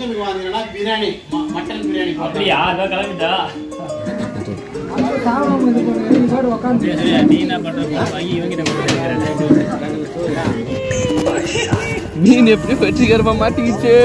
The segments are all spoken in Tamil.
ஃபங்க்ஷனுக்கு வாங்கினா பிரியாணி ம- மட்டன் பிரியாணி போட்டோம். அப்படியா அதோ கிளம்பிட்டா உட்காந்து சரி, சரி, நீ என்ன பண்ற போ, வாங்கி இவங்கிட்ட கொடுத்துருக்கிறேன் மீன் எப்படி வெற்றிகரமா மாட்டிக்கிச்சு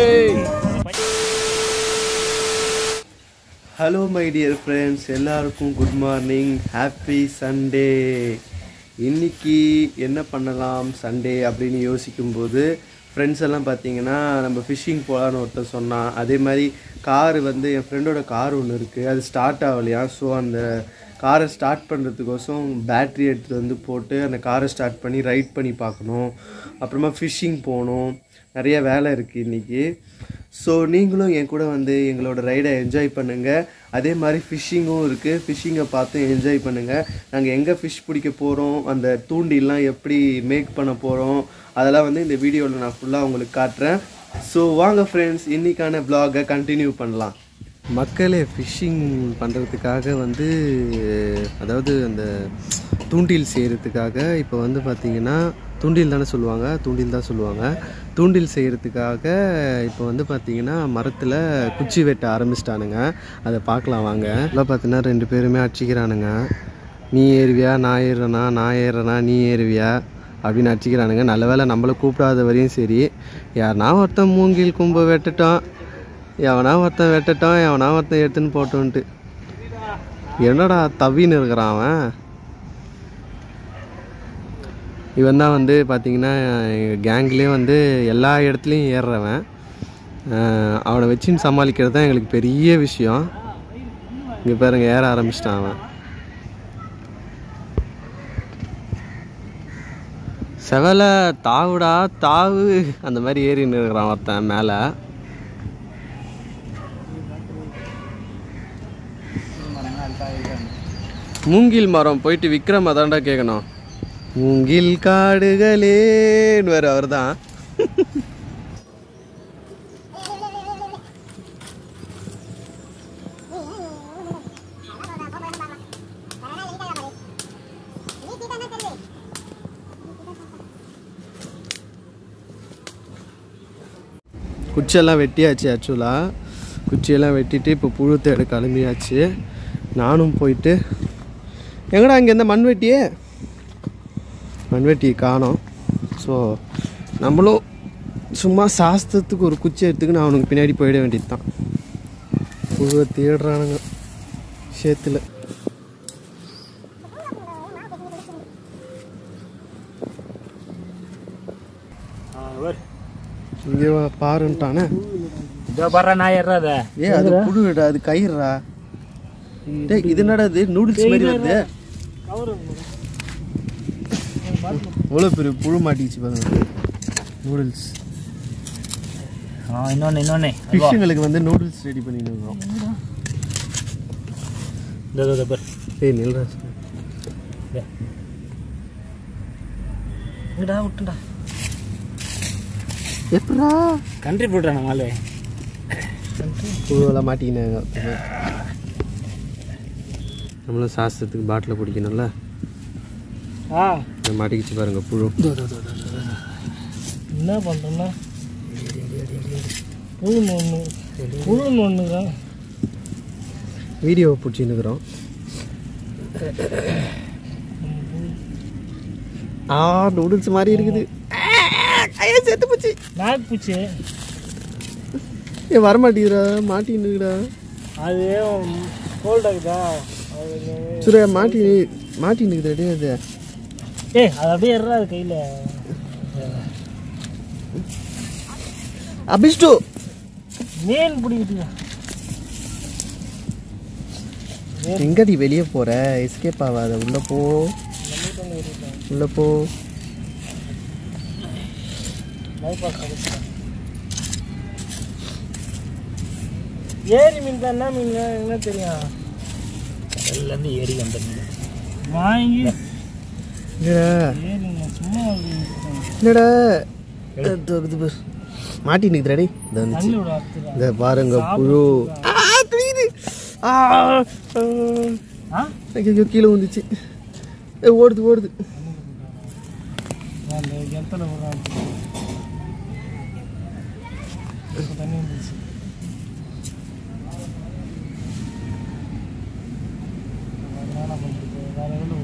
ஹலோ மை டியர் ஃப்ரெண்ட்ஸ் எல்லாருக்கும் குட் மார்னிங் ஹாப்பி சண்டே இன்னைக்கு என்ன பண்ணலாம் சண்டே அப்படின்னு யோசிக்கும்போது ஃப்ரெண்ட்ஸ் எல்லாம் பார்த்தீங்கன்னா நம்ம ஃபிஷ்ஷிங் போகலான்னு ஒருத்தர் சொன்னான் அதே மாதிரி கார் வந்து என் ஃப்ரெண்டோட கார் ஒன்று இருக்குது அது ஸ்டார்ட் ஆகலையா ஸோ அந்த காரை ஸ்டார்ட் பண்ணுறதுக்கோசம் பேட்ரி எடுத்துகிட்டு வந்து போட்டு அந்த காரை ஸ்டார்ட் பண்ணி ரைட் பண்ணி பார்க்கணும் அப்புறமா ஃபிஷ்ஷிங் போகணும் நிறைய வேலை இருக்குது இன்றைக்கி ஸோ நீங்களும் என் கூட வந்து எங்களோட ரைடை என்ஜாய் பண்ணுங்கள் அதே மாதிரி ஃபிஷ்ஷிங்கும் இருக்குது ஃபிஷ்ஷிங்கை பார்த்து என்ஜாய் பண்ணுங்கள் நாங்கள் எங்கே ஃபிஷ் பிடிக்க போகிறோம் அந்த தூண்டிலாம் எப்படி மேக் பண்ண போகிறோம் அதெல்லாம் வந்து இந்த வீடியோவில் நான் ஃபுல்லாக உங்களுக்கு காட்டுறேன் ஸோ வாங்க ஃப்ரெண்ட்ஸ் இன்றைக்கான vlog-அ கண்டினியூ பண்ணலாம் மக்களே ஃபிஷ்ஷிங் பண்ணுறதுக்காக வந்து அதாவது அந்த தூண்டில் செய்கிறதுக்காக இப்போ வந்து பார்த்திங்கன்னா தூண்டில் தானே சொல்லுவாங்க தூண்டில் தான் சொல்லுவாங்க தூண்டில் செய்கிறதுக்காக இப்போ வந்து பார்த்திங்கன்னா மரத்தில் குச்சி வெட்ட ஆரம்பிச்சிட்டானுங்க அதை பார்க்கலாம் வாங்க எல்லாம் பார்த்தீங்கன்னா ரெண்டு பேருமே அடிச்சிக்கிறானுங்க நீ ஏறுவியா நான் ஏறுறேனா நான் ஏறுறேனா நீ ஏறுவியா அப்படின்னு அடிச்சிக்கிறானுங்க நல்ல வேளை நம்மளை கூப்பிடாத வரையும் சரி யாருனா ஒருத்தன் மூங்கில் கும்பை வெட்டட்டும் எவனா ஒருத்தன் வெட்டட்டும் எவனா ஒருத்தன் எடுத்துன்னு போட்டோன்ட்டு என்னடா தவின்னு இருக்கிறான் அவன் இவன் தான் வந்து பார்த்தீங்கன்னா கேங்லேயே வந்து எல்லா இடத்துலையும் ஏறுறவன் அஹ் அவனை வச்சுன்னு சமாளிக்கிறது தான் எங்களுக்கு பெரிய விஷயம் இங்கே பாருங்க ஏற ஆரம்பிச்சிட்டான் அவன் செவலை தாவுடா தாவு அந்த மாதிரி ஏறின்னு இருக்கிறான் ஒருத்தன் மேலே மூங்கில் மரம் போயிட்டு விக்ரம் அதான்டா கேட்கணும் மூங்கில் காடுகளேன்னு வேறு அவர் தான் குச்சியெல்லாம் வெட்டியாச்சு ஆக்சுவலாக குச்சியெல்லாம் வெட்டிட்டு இப்போ புழு தேட கிளம்பியாச்சு நானும் போயிட்டு எங்கடா இங்கே இந்த மண்வெட்டியே மண்வெட்டியை காணோம் ஸோ நம்மளும் சும்மா சாஸ்திரத்துக்கு ஒரு குச்சி எடுத்துக்கு நான் அவனுக்கு பின்னாடி போயிட வேண்டியது தான் புழுவை தேடுறானுங்க சேத்துல இங்கே வா, பாருன்ட்டானே இதோ பாரு நான் ஏறாத ஏ அது புழுடா அது கயிறா டேய் இது என்னடா இது நூடுல்ஸ் மாதிரி வருது இவ்வளோ பெரிய புழு மாட்டிக்கிச்சு பாருங்க நூடுல்ஸ் ஆ இன்னொன்னு இன்னொன்னு ஃபிஷ்ஷுங்களுக்கு வந்து நூடுல்ஸ் ரெடி பண்ணிட்டு இருக்கோம் இதோ இதோ பாரு ஏய் நில்ராஜ் இங்கடா விட்டுடா எப்படா கண்ட்ரி போடுறேன் நம்மளே புழுவெல்லாம் மாட்டிக்கினாங்க நம்மளும் சாஸ்திரத்துக்கு பாட்டில் குடிக்கணும்ல ஆ இங்க மாட்டிக்கிச்சு பாருங்க புழு என்ன பண்ணுறேன்னா புழு ஒன்று புழு ஒன்றுதான் வீடியோவை பிடிச்சின்னுக்குறோம் ஆ நூடுல்ஸ் மாதிரி இருக்குது ஐயா செத்து போச்சு நாக்கு பூச்சி ஏ வரமாட்டேங்கிறா மாட்டின்னுக்குடா அது கோல்ட் ஆகுதா அது சுரே மாட்டி மாட்டின்னுக்குதாடே அது ஏய் அது அப்படியே ஏறாது கையில் அபிஷ்டு மீன் பிடிக்கிட்டு எங்கடி வெளியே போற எஸ்கேப் ஆகாத உள்ள போ உள்ள போ ஏரி மீன் தான் என்ன மீன் என்ன தெரியும் கடல்லேருந்து ஏறி வந்த மீன் வாங்கி என்னடா ஏரி மீன் சும்மா என்னடா இதோ இது பாரு. மாட்டின்னுக்குதுடாடி இந்த வந்துச்சு தண்ணி விட அறுத்துடா இந்த பாருங்க புழு ஆ, தெரியுது. ஆ, ஆ. ஆ ஐயோ கீழே வந்துச்சு ஏ, ஓடுது ஓடுது அந்த கிணத்துல விடுறான் இப்போ தண்ணி வந்துச்சு என்ன பண்ணுறது வேற எவ்வளோ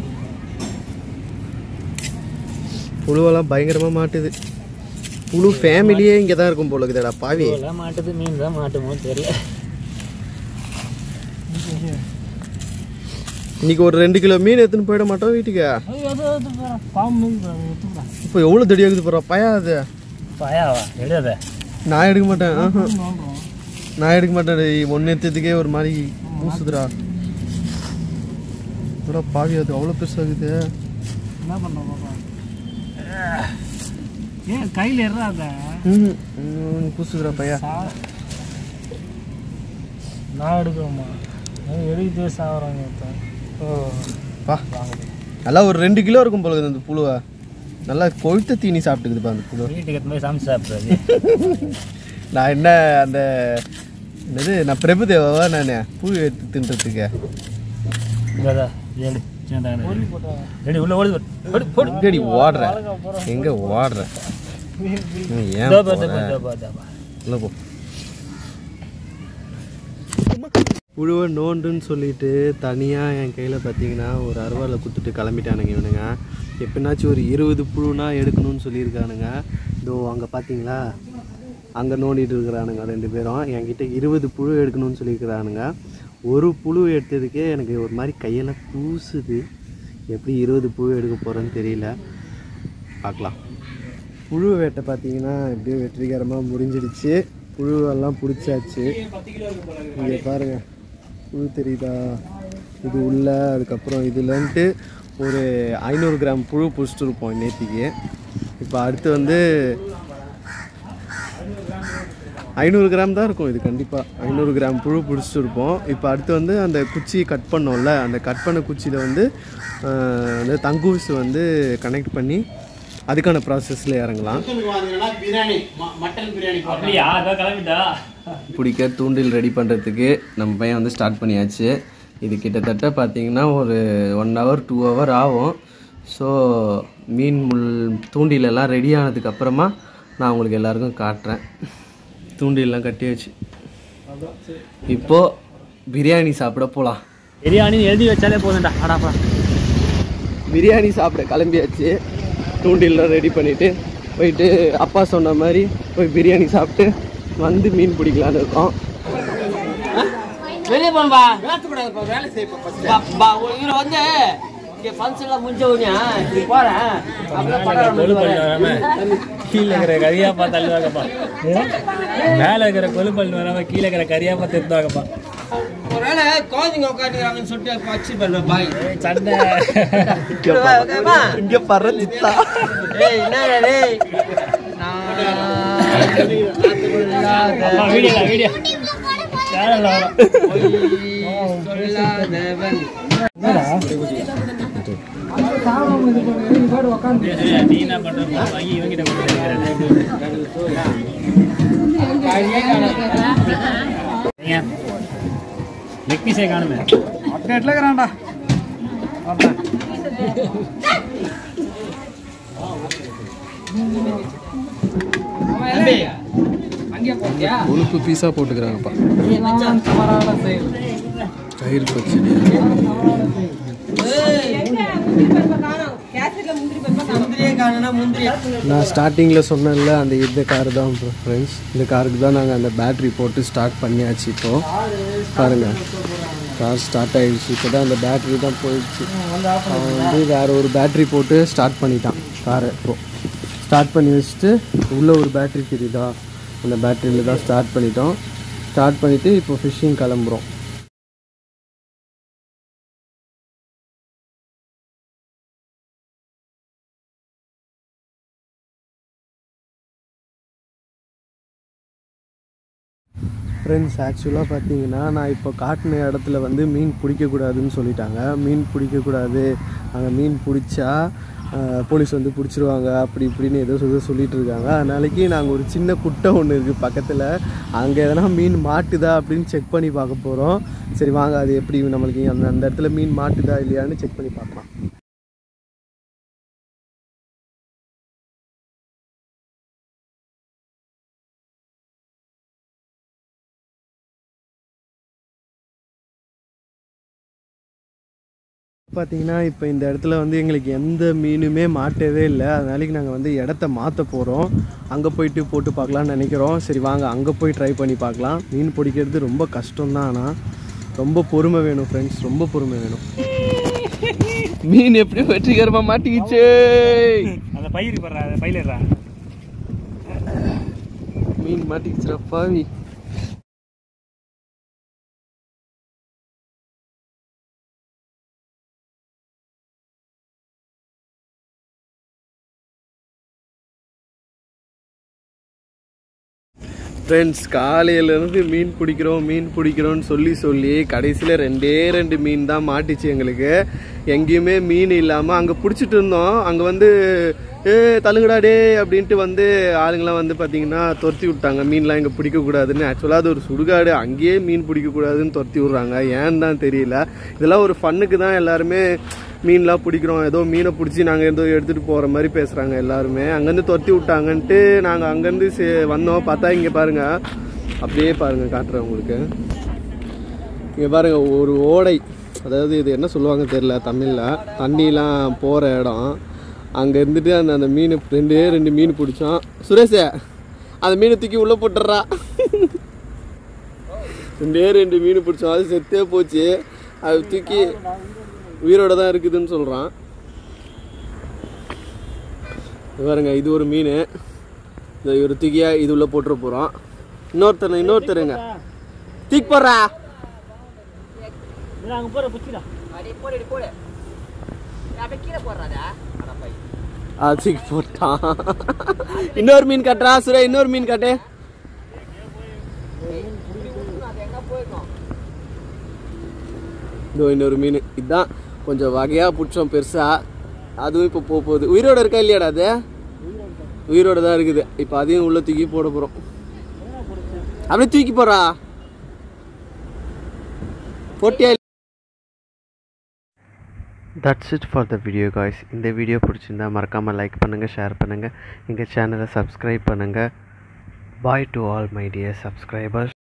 புழுவெல்லாம் பயங்கரமாக மாட்டுது புழு ஃபேமிலியே இங்கே தான் இருக்கும் போல இருக்குதுடா பாவி எல்லாம் மாட்டுது மீன் தான் மாட்டுமோ தெரியல இன்னைக்கு ஒரு ரெண்டு கிலோ மீன் எடுத்துன்னு போயிட மாட்டோம் வீட்டுக்கு அது எது எடுத்து போகிறேன் பாம்பு மீது எடுத்துக்கிறேன் இப்போ எவ்வளோ தடி ஆகுது போகிறா பயா அது பயாவா எழுத நான் எடுக்க மாட்டேன் ஆஹா. நோண்டுறோம் நான் எடுக்க மாட்டேன் ஒன்று எடுத்ததுக்கே ஒரு மாதிரி பூசுதுடா இதோட பாவி அது அவ்வளோ பெருசாகுது என்ன பண்ணுறோம் பாப்பா ஏன் கையில் எறாத ம் ம், பூசுதுடா பையா நான் எடுக்கிறோம்மா எழுதிட்டே சாகுறாங்க ஒருத்தன். ஓ பா நல்லா ஒரு ரெண்டு கிலோ இருக்கும் போல இருக்குது அந்த புழுவை நல்லா கொழுத்த தீனி சாப்பிட்டுக்குதுப்பா அந்த புழு வீட்டுக்கு எடுத்து போய் சமைச்சு சாப்பிட்றது நான் என்ன அந்த என்னது நான் பிரபுதேவாவா நான் புழு எடுத்து தின்றதுக்கு இதாதா ஏழு சின்ன பொறி போட்டாங்க ரெடி உள்ள ஓடுது ஓடு போடு எங்கடி ஓடுற எங்க ஓடுற ம், ஏன் தோபா போற? தோபா தோபா தோபா உள்ள போ புழுவை நோண்டுன்னு சொல்லிட்டு தனியாக என் கையில் பார்த்தீங்கன்னா ஒரு அருவாளை கொடுத்துட்டு கிளம்பிட்டானுங்க இவனுங்க எப்படினாச்சும் ஒரு இருபது புழுனா எடுக்கணும்னு சொல்லியிருக்கானுங்க இதோ அங்கே பார்த்தீங்களா அங்கே நோண்டிட்டு இருக்கிறானுங்க ரெண்டு பேரும் என்கிட்ட இருபது புழு எடுக்கணும்னு சொல்லியிருக்கிறானுங்க ஒரு புழு எடுத்ததுக்கே எனக்கு ஒரு மாதிரி கையெல்லாம் கூசுது எப்படி இருபது புழு எடுக்க போகிறேன்னு தெரியல பார்க்கலாம் புழு வேட்டை பார்த்தீங்கன்னா எப்படியோ வெற்றிகரமாக முடிஞ்சிடுச்சு புழுவெல்லாம் பிடிச்சாச்சு இங்கே பாருங்க புழு தெரியுதா இது உள்ள அதுக்கப்புறம் இதுலன்ட்டு ஒரு ஐநூறு கிராம் புழு பிடிச்சிட்டு இருப்போம் நேத்திக்கு இப்போ அடுத்து வந்து ஐநூறு கிராம் தான் இருக்கும் இது கண்டிப்பாக ஐநூறு கிராம் புழு பிடிச்சிட்டு இருப்போம் இப்போ அடுத்து வந்து அந்த குச்சியை கட் பண்ணோம்ல அந்த கட் பண்ண குச்சியில் வந்து ஆஹ், அந்த தங்கூசு வந்து கனெக்ட் பண்ணி அதுக்கான ப்ராசஸில் இறங்கலாம் ஃபங்க்ஷனுக்கு வாங்கினா பிரியாணி ம- மட்டன் பிரியாணி போடுறேன் அப்படியா அதோ கிளம்பிட்டா பிடிக்க தூண்டில் ரெடி பண்ணுறதுக்கு நம்ம பையன் வந்து ஸ்டார்ட் பண்ணியாச்சு இது கிட்டத்தட்ட பார்த்தீங்கன்னா ஒரு ஒன் ஹவர் டூ ஹவர் ஆகும் ஸோ மீன் முள் தூண்டில் எல்லாம் ரெடி ஆனதுக்கப்புறமா நான் உங்களுக்கு எல்லாருக்கும் காட்டுறேன் தூண்டில்லாம் கட்டியாச்சு இப்போது பிரியாணி சாப்பிட போகலாம் பிரியாணி எழுதி வச்சாலே போதும்டா ஆடாப்பா பிரியாணி சாப்பிட கிளம்பியாச்சு தூண்டில்லாம் ரெடி பண்ணிவிட்டு போயிட்டு அப்பா சொன்ன மாதிரி போய் பிரியாணி சாப்பிட்டு வந்து மீன் பிடிக்கலான்னு இருக்கோம் வெளியே போன்பா பேசக்கூடாதுப்பா வேலை செய்யப்பா first. இவரை வந்து இங்கே ஃபங்க்ஷன்லாம் முடிஞ்ச உடனே இப்படி போகிறேன் அப்புறம் படம் கொழு பல்லு வராம கீழே இருக்கிற கரியாப்பா தள்ளுவாங்கப்பா மேலே இருக்கிற கொழு பல்லு வராம கீழே இருக்கிற கரியாப்பா திருத்துவாங்கப்பா ஒருவேளை குழந்தைங்க உட்காந்துக்கிறாங்கன்னு சொல்லிட்டு வச்சு பாருங்க பாய் சண்டை இங்கே பற சித்தா ஏய் என்ன டேய் நான் வீடியோ வீடியோ சேனல்ல வரும் சொல்லாதவன் நீ என்ன பண்ற வாங்கி இவங்கிட்ட லெக் பீஸே காணுமே அப்டேட்டில் இருக்கிறான்டா தம்பி அங்கே போட்டியா கொழுப்பு பீஸாக போட்டுக்கிறாங்கப்பா தயிர் பச்சடி முந்திரியே காணுனா முந்திரி நான் ஸ்டார்டிங்கில் சொன்னேன்ல அந்த இந்த கார் தான் ஃப்ரெண்ட்ஸ் இந்த காருக்கு தான் நாங்கள் அந்த பேட்ரி போட்டு ஸ்டார்ட் பண்ணியாச்சு இப்போ பாருங்கள் கார் ஸ்டார்ட் ஆயிடுச்சு இப்போ தான் அந்த பேட்ரி தான் போயிடுச்சு அவன் வந்து வேறு ஒரு பேட்ரி போட்டு ஸ்டார்ட் பண்ணிட்டான் காரை இப்போ ஸ்டார்ட் பண்ணி வச்சுட்டு உள்ளே ஒரு பேட்ரி தெரியுதா அந்த பேட்டரியில் தான் ஸ்டார்ட் பண்ணிட்டோம் ஸ்டார்ட் பண்ணிவிட்டு இப்போ ஃபிஷ்ஷிங் கிளம்புறோம் ஃப்ரெண்ட்ஸ் ஆக்சுவலாக பார்த்தீங்கன்னா நான் இப்போ காட்டின இடத்துல வந்து மீன் பிடிக்கக்கூடாதுன்னு சொல்லிட்டாங்க மீன் பிடிக்கக்கூடாது அங்கே மீன் பிடிச்சா ஆஹ், போலீஸ் வந்து பிடிச்சிருவாங்க அப்படி இப்படின்னு ஏதோ சொல்லி சொல்லிட்டு இருக்காங்க அதனாலக்கு நாங்கள் ஒரு சின்ன குட்டை ஒன்று இருக்குது பக்கத்தில் அங்கே எதனா மீன் மாட்டுதா அப்படின்னு செக் பண்ணி பார்க்க போகிறோம் சரி வாங்க அது எப்படி நம்மளுக்கு அந்த அந்த இடத்துல மீன் மாட்டுதா இல்லையான்னு செக் பண்ணி பார்க்கலாம் பார்த்தீங்கன்னா இப்போ இந்த இடத்துல வந்து எங்களுக்கு எந்த மீனுமே மாட்டவே இல்லை அதனால நாங்கள் வந்து இடத்த மாற்ற போகிறோம் அங்கே போயிட்டு போட்டு பார்க்கலாம்னு நினைக்கிறோம் சரி வாங்க அங்கே போய் ட்ரை பண்ணி பார்க்கலாம் மீன் பிடிக்கிறது ரொம்ப கஷ்டம்தான் ஆனால் ரொம்ப பொறுமை வேணும் ஃப்ரெண்ட்ஸ் ரொம்ப பொறுமை வேணும் மீன் எப்படி வெற்றிகரமாக மாட்டிக்கிச்சு அந்த பயிருக்கு போடுறா அந்த பயிலிடுறா மீன் மாட்டிக்கிச்சுடா பாவி ஃப்ரெண்ட்ஸ் காலையிலேருந்து மீன் பிடிக்கிறோம் மீன் பிடிக்கிறோம்னு சொல்லி சொல்லி கடைசியில் ரெண்டே ரெண்டு மீன் தான் மாட்டிச்சு எங்களுக்கு எங்கேயுமே மீன் இல்லாமல் அங்கே பிடிச்சிட்டு இருந்தோம் அங்கே வந்து ஏ தள்ளுங்கடா டே அப்படின்ட்டு வந்து ஆளுங்களாம் வந்து பார்த்தீங்கன்னா துரத்தி விட்டாங்க மீன்லாம் இங்கே பிடிக்கக்கூடாதுன்னு ஆக்சுவலாக அது ஒரு சுடுகாடு அங்கேயே மீன் பிடிக்கக்கூடாதுன்னு துரத்தி விட்றாங்க ஏன்னு தான் தெரியல இதெல்லாம் ஒரு ஃபன்னுக்கு தான் எல்லாருமே மீன்லாம் பிடிக்கிறோம் ஏதோ மீனை பிடிச்சி நாங்கள் ஏதோ எடுத்துகிட்டு போகிற மாதிரி பேசுகிறாங்க எல்லாருமே அங்கேருந்து துரத்தி விட்டாங்கன்ட்டு நாங்கள் அங்கேருந்து சே- வந்தோம் பார்த்தா இங்கே பாருங்கள் அப்படியே பாருங்கள் காட்டுறேன் உங்களுக்கு இங்கே பாருங்க ஒரு ஓடை அதாவது இது என்ன சொல்லுவாங்க தெரியல தமிழில் தண்ணிலாம் போகிற இடம் அங்கே இருந்துட்டு அந்த அந்த மீன் ரெண்டே ரெண்டு மீன் பிடிச்சோம் சுரேஷே அந்த மீனை தூக்கி உள்ளே போட்டுடுறா ரெண்டே ரெண்டு மீன் பிடிச்சோம் அது செத்தே போச்சு அது தூக்கி உயிரோட தான் இருக்குதுன்னு சொல்கிறான் பாருங்க இது ஒரு மீன் இந்த ஒரு தூக்கியா இது உள்ள போட்டுற போகிறோம் இன்னொருத்தர் இன்னொருத்தருங்க தூக்கி போடுறா அங்கே போகிற பிடிச்சிடா அடி போடு அடி போடு அப்படியே கீழே போடுறாதா அட பை அதுக்கு போட்டான் இன்னொரு மீன் கட்டுறா சுரே இன்னொரு மீன் கட்டு அது எங்க போயிருக்கோம் இதோ இன்னொரு மீன் இதுதான் கொஞ்சம் வகையாக பிடிச்சோம் பெருசா அதுவும் இப்போ போக போகுது உயிரோட இருக்கா இல்லையாடா அது உயிரோட தான் இருக்குது இப்போ அதையும் உள்ள தூக்கி போட போகிறோம் அப்படியே தூக்கி போடுறா போட்டியா that's it for the video guys இந்த வீடியோ பிடிச்சிருந்தா மறக்காமல் லைக் பண்ணுங்கள் ஷேர் பண்ணுங்கள் எங்கள் சேனலை சப்ஸ்கிரைப் பண்ணுங்கள் bye to all my dear subscribers